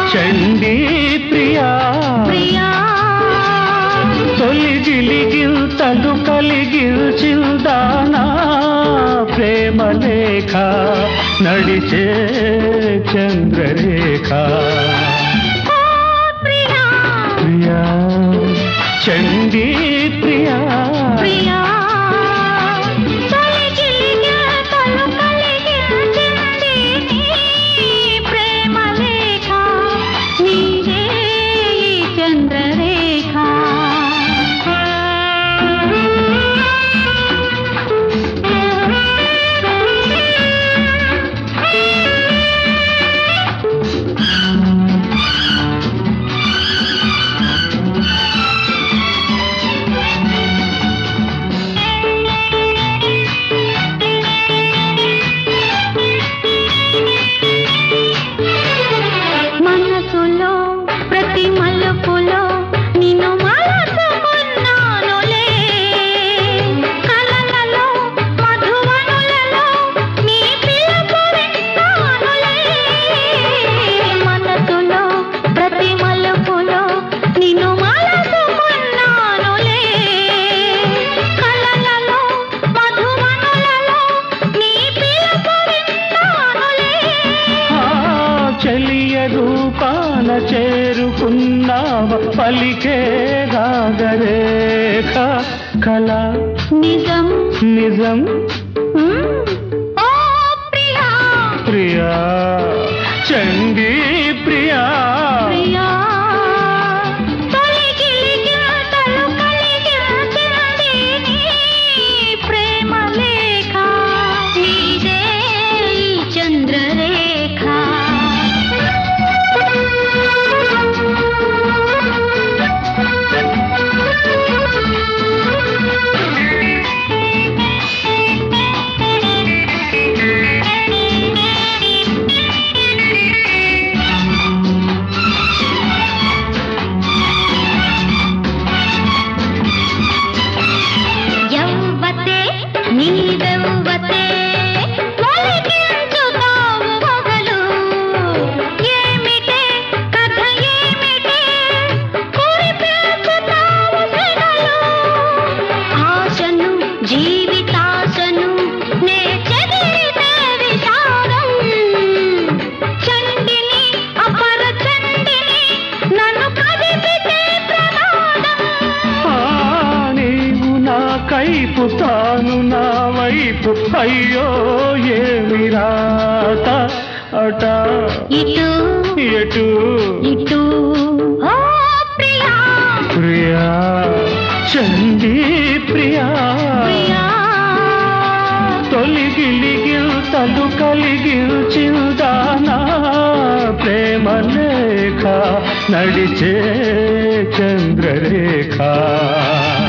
చండీ ప్రియా ప్రియా తొలి గిలిగిల్తలు కలిగిల్చిందానా ప్రేమ లేఖ నడిచే చంద్రరేఖ ఓ ప్రియా ప్రియా చండీ ప్రియా ప్రియా తొలిగిలిగా తలు కలిగించింది నీ ప్రేమ లేఖ నీదే ఈ చంద్రరేఖ మనసులో ప్రతి మలుపులో నిన్ను మలచుకున్నానులే కలలలో మధువనులలో నీ పిలుపు విన్నానులే మనసులో ప్రతి మలుపులో నిన్ను మలచుకున్నానులే కలలలో మధువనులలో నీ పిలుపు విన్నానులే ఆ చెలియ రూపాన చేరుకున్నావ పలికే రాగరేఖ కళ నిజం నిజం మ్మ్. ఓ ప్రియా ప్రియా చండీ ప్రియా ప్రియా తొలిగిలిగా తలు కలిగించింది నీ ప్రేమ లేఖ నీదే ఈ చంద్రరేఖ యవ్వతే నీదవ్వతే ఒలికించుతావు మొగలు ఏమిటే కథ ఏమిటే కురిపించుతావు సెగలు ఆశను జీవితాశను నే చెదిరితే విషాదం చండిని అపర చండిని నన్ను కదిపితే ప్రమాదం ఆ, నీవు నా కైపు తాను నా వైపు అయ్యో ఏమి రాత అట ఇటు ఎటు ఇటు ఓ ప్రియా ప్రియా చండీ ప్రియా ప్రియా తొలిగిలిగిల్తలు కలిగిల్చిందానా ప్రేమ లేఖ నడిచే చంద్రరేఖ